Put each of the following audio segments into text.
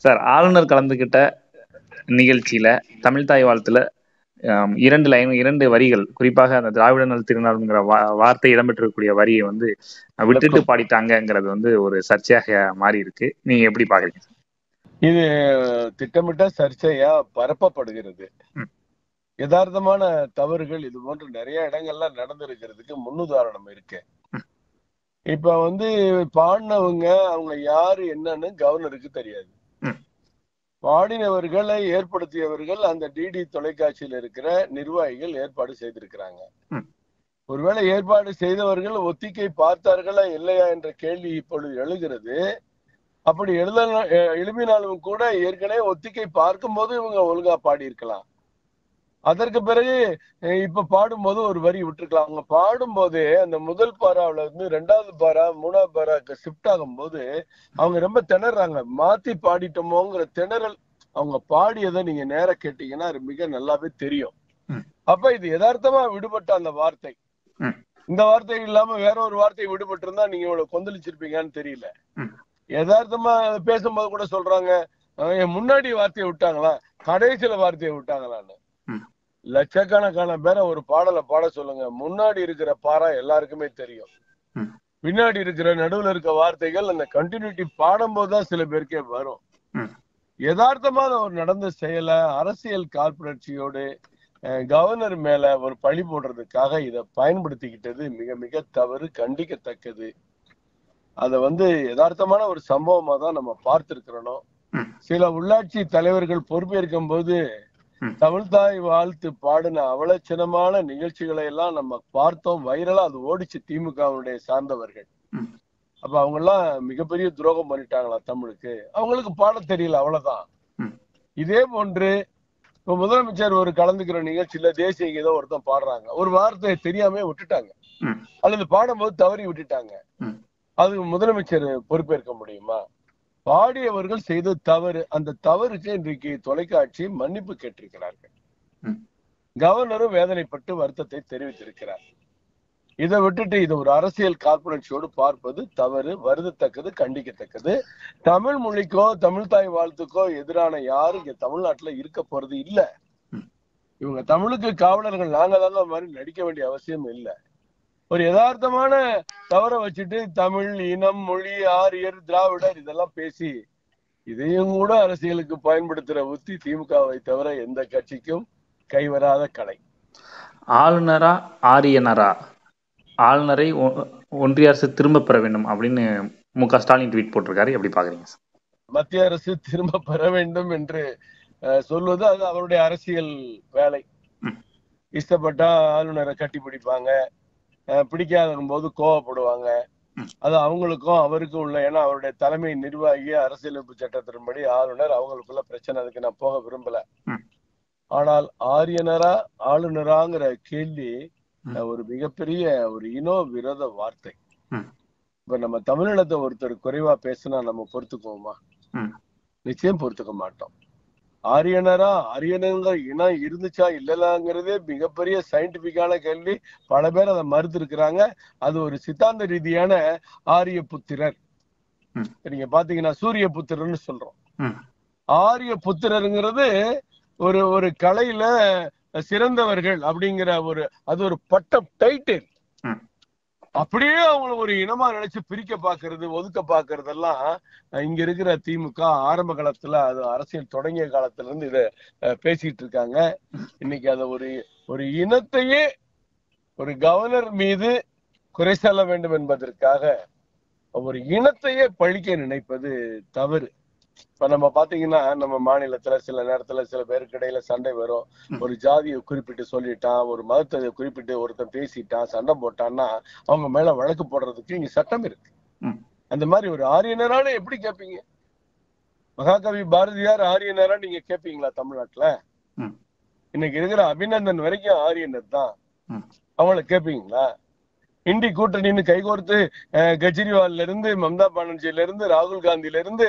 Sir ஆளுநர் கலந்துகிட்ட நிகழ்ச்சியில தமிழ் தாய் வாழ்த்துல ஆம், இரண்டு லைன் இரண்டு வரிகள் குறிப்பாக அந்த திராவிட நல் திருநாள்ங்கிற வா வார்த்தை இடம்பெற்றிருக்கக்கூடிய வரியை வந்து விட்டுட்டு பாடிட்டாங்கங்கிறது வந்து ஒரு சர்ச்சையாக மாறி இருக்கு நீங்க எப்படி பாக்குறீங்க இது திட்டமிட்ட சர்ச்சையா பரப்பப்படுகிறது ம். யதார்த்தமான தவறுகள் இது போன்று நிறைய இடங்கள்ல நடந்திருக்கிறதுக்கு முன்னுதாரணம் இருக்கு இப்ப வந்து பாடினவங்க அவங்க யாரு என்னன்னு கவர்னருக்கு தெரியாது ம். பாடினவர்களை ஏற்படுத்தியவர்கள் அந்த டிடி தொலைக்காட்சியில் இருக்கிற நிர்வாகிகள் ஏற்பாடு செய்திருக்கிறாங்க ம். ஒருவேளை ஏற்பாடு செய்தவர்கள் ஒத்திகை பார்த்தார்களா இல்லையா என்ற கேள்வி இப்பொழுது எழுகிறது அப்படி எழுத எழுப்பினாலும் கூட ஏற்கனவே ஒத்திகை பார்க்கும்போது இவங்க ஒழுங்கா பாடி இருக்கலாம் அதற்கு பிறகு அஹ், இப்ப பாடும்போது ஒரு வரி விட்டுருக்கலாம் அவங்க பாடும்போதே அந்த முதல் பாராவுல இருந்து ரெண்டாவது பாரா மூணாவது பாராக்கு ஷிஃப்ட் ஆகும்போது அவங்க ரொம்ப திணறாங்க மாத்தி பாடிட்டோமோங்கிற திணறல் அவங்க பாடியதை நீங்க நேரா கேட்டீங்கன்னா அது மிக நல்லாவே தெரியும் ம். அப்ப இது யதார்த்தமா விடுபட்ட அந்த வார்த்தை ம். இந்த வார்த்தை இல்லாம வேற ஒரு வார்த்தை விடுபட்டு இருந்தா நீங்க இவ்வளவு கொந்தளிச்சிருப்பீங்கன்னு தெரியல ம். யதார்த்தமா பேசும்போது கூட சொல்றாங்க அஹ் என் முன்னாடி வார்த்தையை விட்டாங்களா கடைசியில வார்த்தையை விட்டாங்களான்னு ம். லட்சக்கணக்கான பேரை ஒரு பாடலை பாட சொல்லுங்க முன்னாடி இருக்கிற பாரா எல்லாருக்குமே தெரியும் ம். பின்னாடி இருக்கிற நடுவுல இருக்க வார்த்தைகள் அந்த கண்டினியூட்டி பாடும்போது தான் சில பேருக்கே வரும் ம். யதார்த்தமான ஒரு நடந்த செயலை அரசியல் காழ்ப்புணர்ச்சியோடு அஹ், கவர்னர் மேல ஒரு பழி போடுறதுக்காக இதை பயன்படுத்திக்கிட்டது மிக மிக தவறு கண்டிக்கத்தக்கது அத வந்து யதார்த்தமான ஒரு சம்பவமா தான் நம்ம பார்த்திருக்கிறோம் ம். சில உள்ளாட்சி தலைவர்கள் பொறுப்பேற்கும் போது ம். தமிழ்தாய் வாழ்த்து பாடின அவலட்சணமான நிகழ்ச்சிகளை எல்லாம் நம்ம பார்த்தோம் வைரலா அது ஓடிச்சு திமுகவுடைய சார்ந்தவர்கள் ம். அப்ப அவங்க எல்லாம் மிகப்பெரிய துரோகம் பண்ணிட்டாங்களா தமிழுக்கு அவங்களுக்கு பாட தெரியல அவ்வளவுதான் ம். இதே போன்று இப்ப முதலமைச்சர் ஒரு கலந்துக்கிற நிகழ்ச்சியில தேசிய கீதம் ஒருத்தன் பாடுறாங்க ஒரு வார்த்தையை தெரியாம விட்டுட்டாங்க ம். அல்லது பாடும்போது தவறி விட்டுட்டாங்க ம். அது முதலமைச்சர் பொறுப்பேற்க முடியுமா பாடியவர்கள் செய்த தவறு அந்த தவறுக்கு இன்றைக்கு தொலைக்காட்சி மன்னிப்பு கேட்டிருக்கிறார்கள் ம். கவர்னரும் வேதனைப்பட்டு வருத்தத்தை தெரிவித்திருக்கிறார் இதை விட்டுட்டு இது ஒரு அரசியல் காழ்ப்புணர்ச்சியோடு பார்ப்பது தவறு வருதத்தக்கது கண்டிக்கத்தக்கது தமிழ் மொழிக்கோ தமிழ் தாய் வாழ்த்துக்கோ எதிரான யாரும் இங்க தமிழ்நாட்டுல இருக்க போறது இல்ல ம். இவங்க தமிழுக்கு காவலர்கள் நாங்க தாங்க மாதிரி நடிக்க வேண்டிய அவசியம் இல்ல ஒரு யதார்த்தமான தவற வச்சுட்டு தமிழ் இனம் மொழி ஆரியர் திராவிடர் இதெல்லாம் பேசி இதையும் கூட அரசியலுக்கு பயன்படுத்துற உத்தி திமுகவை தவிர எந்த கட்சிக்கும் கைவராத கலை ஆளுநரா ஆரியனரா ஆளுநரை ஒ- ஒன்றிய அரசு திரும்ப பெற வேண்டும் அப்படின்னு மு க ஸ்டாலின் ட்வீட் போட்டிருக்காரு எப்படி பாக்குறீங்க சார் மத்திய அரசு திரும்ப பெற வேண்டும் என்று அஹ், சொல்வது அது அவருடைய அரசியல் வேலை ம். இஷ்டப்பட்டா ஆளுநரை கட்டி பிடிப்பாங்க அஹ், பிடிக்காத போது கோவப்படுவாங்க ம். அது அவங்களுக்கும் அவருக்கும் உள்ள ஏன்னா அவருடைய தலைமை நிர்வாகி அரசியலமைப்பு சட்டத்தின்படி ஆளுநர் அவங்களுக்குள்ள பிரச்சனை அதுக்கு நான் போக விரும்பல ம். ஆனால் ஆரியனரா ஆளுநராங்கிற கேள்வி ம். அஹ், ஒரு மிகப்பெரிய ஒரு இனோ விரோத வார்த்தை ம். இப்ப நம்ம தமிழினத்தை ஒருத்தர் குறைவா பேசினா நம்ம பொறுத்துக்குவோமா ம். நிச்சயம் பொறுத்துக்க மாட்டோம் ஆரியனரா ஆரியனுங்கிற இனம் இருந்துச்சா இல்லலாங்கிறதே மிகப்பெரிய சயின்டிபிக்கான கேள்வி பல பேர் அதை மறுத்து இருக்கிறாங்க அது ஒரு சித்தாந்த ரீதியான ஆரிய புத்திரர் ம். நீங்க பாத்தீங்கன்னா சூரிய புத்திரர்னு சொல்றோம் ம். ஆரிய புத்திரருங்கிறது ஒரு ஒரு கலையில சிறந்தவர்கள் அப்படிங்கிற ஒரு அது ஒரு பட்டம் டைட்டில் ம். அப்படியே அவங்கள ஒரு இனமா நினைச்சு பிரிக்க பாக்குறது ஒதுக்க பாக்குறதெல்லாம் அஹ், இங்க இருக்கிற திமுக ஆரம்ப காலத்துல அது அரசியல் தொடங்கிய காலத்துல இருந்து இத அஹ், பேசிட்டு இருக்காங்க இன்னைக்கு அத ஒரு ஒரு இனத்தையே ஒரு கவர்னர் மீது குறை சொல்ல வேண்டும் என்பதற்காக ஒரு இனத்தையே பழிக்க நினைப்பது தவறு இப்ப நம்ம பாத்தீங்கன்னா நம்ம மாநிலத்துல சில நேரத்துல சில பேருக்கு இடையில சண்டை வரும் ம். ஒரு ஜாதியை குறிப்பிட்டு சொல்லிட்டான் ஒரு மதத்தை குறிப்பிட்டு ஒருத்தன் பேசிட்டான் சண்டை போட்டான்னா அவங்க மேல வழக்கு போடுறதுக்கு இங்க சட்டம் இருக்கு ம். அந்த மாதிரி ஒரு ஆரியனரான எப்படி கேட்பீங்க மகாகவி பாரதியார் ஆரியனரா நீங்க கேட்பீங்களா தமிழ்நாட்டுல ம். இன்னைக்கு இருக்கிற அபிநந்தன் வரைக்கும் ஆரியனர் தான் ம். அவங்கள கேட்பீங்களா இண்டி கூட்டணின்னு கைகோர்த்து அஹ், கெஜ்ரிவால்ல இருந்து மம்தா பானர்ஜில இருந்து ராகுல் காந்தில இருந்து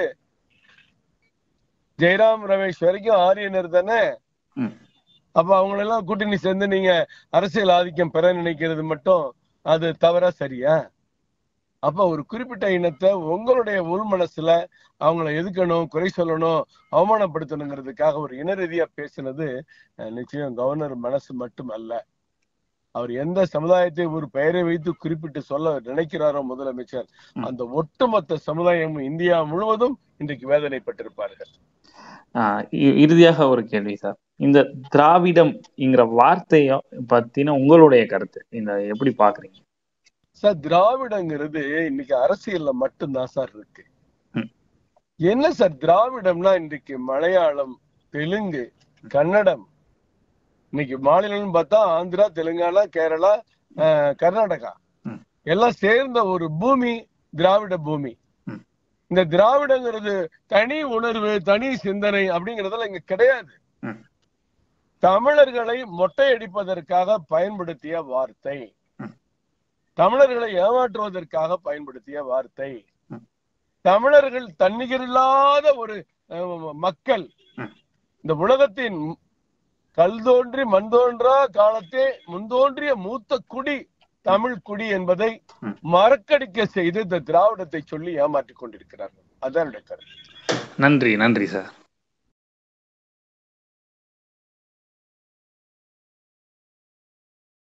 ஜெயராம் ரமேஷ் வரைக்கும் ஆரியனர் தானே ம். அப்ப அவங்களெல்லாம் கூட்டணி சேர்ந்து நீங்க அரசியல் ஆதிக்கம் பெற நினைக்கிறது மட்டும் அது தவறா சரியா அப்ப ஒரு குறிப்பிட்ட இனத்தை உங்களுடைய உள் மனசுல அவங்கள எதுக்கணும் குறை சொல்லணும் அவமானப்படுத்தணுங்கிறதுக்காக ஒரு இன ரீதியா பேசினது அஹ், நிச்சயம் கவர்னர் மனசு மட்டும் அல்ல அவர் எந்த சமுதாயத்தை ஒரு பெயரை வைத்து குறிப்பிட்டு சொல்ல நினைக்கிறாரோ முதலமைச்சர் ம். அந்த ஒட்டுமொத்த சமுதாயம் இந்தியா முழுவதும் இன்றைக்கு வேதனைப்பட்டிருப்பார்கள் ஆஹ் இ- இறுதியாக ஒரு கேள்வி சார் இந்த திராவிடம்ங்கிற வார்த்தைய பத்தின உங்களுடைய கருத்து இந்த எப்படி பாக்குறீங்க சார் திராவிடங்கிறது இன்னைக்கு அரசியல்ல மட்டும்தான் சார் இருக்கு ம். என்ன சார் திராவிடம்னா இன்னைக்கு மலையாளம் தெலுங்கு கன்னடம் இன்னைக்கு மாநிலம்னு பார்த்தா ஆந்திரா தெலுங்கானா கேரளா அஹ், கர்நாடகா ம். எல்லாம் சேர்ந்த ஒரு பூமி திராவிட பூமி ம். இந்த திராவிடங்கிறது தனி உணர்வு தனி சிந்தனை அப்படிங்கறதெல்லாம் இங்க கிடையாது ம். தமிழர்களை மொட்டையடிப்பதற்காக பயன்படுத்திய வார்த்தை ம். தமிழர்களை ஏமாற்றுவதற்காக பயன்படுத்திய வார்த்தை ம். தமிழர்கள் தன்னிகரில்லாத ஒரு அஹ், மக்கள் ம். இந்த உலகத்தின் கல் தோன்றி மண் தோன்றா காலத்தே முன்தோன்றிய மூத்த குடி தமிழ் குடி என்பதை ம். மறக்கடிக்க செய்து இந்த திராவிடத்தை சொல்லி ஏமாற்றிக் கொண்டிருக்கிறார்கள் அதான் என்னுடைய கருத்து நன்றி நன்றி சார்